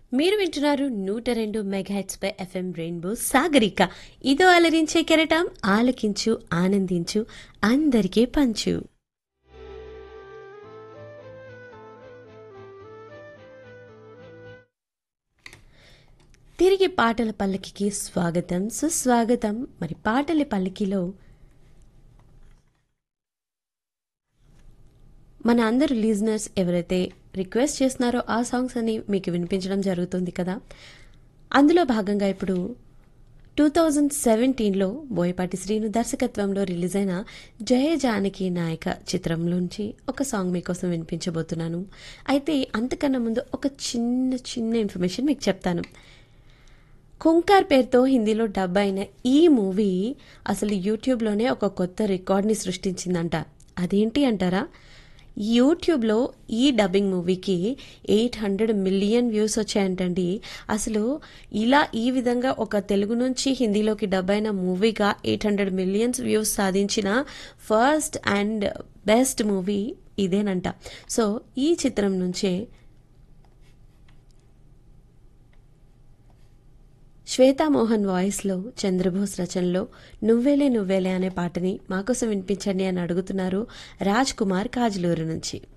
మీరు వింటున్నారు నూట రెండు మెగాహెట్స్ పై ఎఫ్ఎం రెయిన్బో సాగరిక ఇదో అలరించే కెరటం ఆలకించు ఆనందించు అందరికీ పంచు తిరిగి పాటల పల్లకికి స్వాగతం సుస్వాగతం మరి పాటల పల్లకిలో మన అందరు లీజనర్స్ ఎవరైతే రిక్వెస్ట్ చేస్తున్నారో ఆ సాంగ్స్ అని మీకు వినిపించడం జరుగుతుంది కదా అందులో భాగంగా ఇప్పుడు టూ థౌజండ్ సెవెంటీన్లో బోయపాటి శ్రీను దర్శకత్వంలో రిలీజ్ అయిన జయ జానకి నాయక చిత్రంలోంచి ఒక సాంగ్ మీకోసం వినిపించబోతున్నాను అయితే అంతకన్నా ముందు ఒక చిన్న చిన్న ఇన్ఫర్మేషన్ మీకు చెప్తాను కుంకార్ పేరుతో హిందీలో డబ్ అయిన ఈ మూవీ అసలు యూట్యూబ్లోనే ఒక కొత్త రికార్డ్ని సృష్టించిందంట అదేంటి అంటారా యూట్యూబ్లో ఈ డబ్బింగ్ మూవీకి ఎయిట్ హండ్రెడ్ మిలియన్ వ్యూస్ వచ్చాయంటండి అసలు ఇలా ఈ విధంగా ఒక తెలుగు నుంచి హిందీలోకి డబ్ అయిన మూవీగా ఎయిట్ హండ్రెడ్ మిలియన్స్ వ్యూస్ సాధించిన ఫస్ట్ అండ్ బెస్ట్ మూవీ ఇదేనంట సో ఈ చిత్రం నుంచే శ్వేతామోహన్ వాయిస్లో చంద్రబోస్ రచనలో నువ్వేలే నువ్వేలే అనే పాటని మాకోసం వినిపించండి అని అడుగుతున్నారు రాజ్ కుమార్ కాజులూరు నుంచి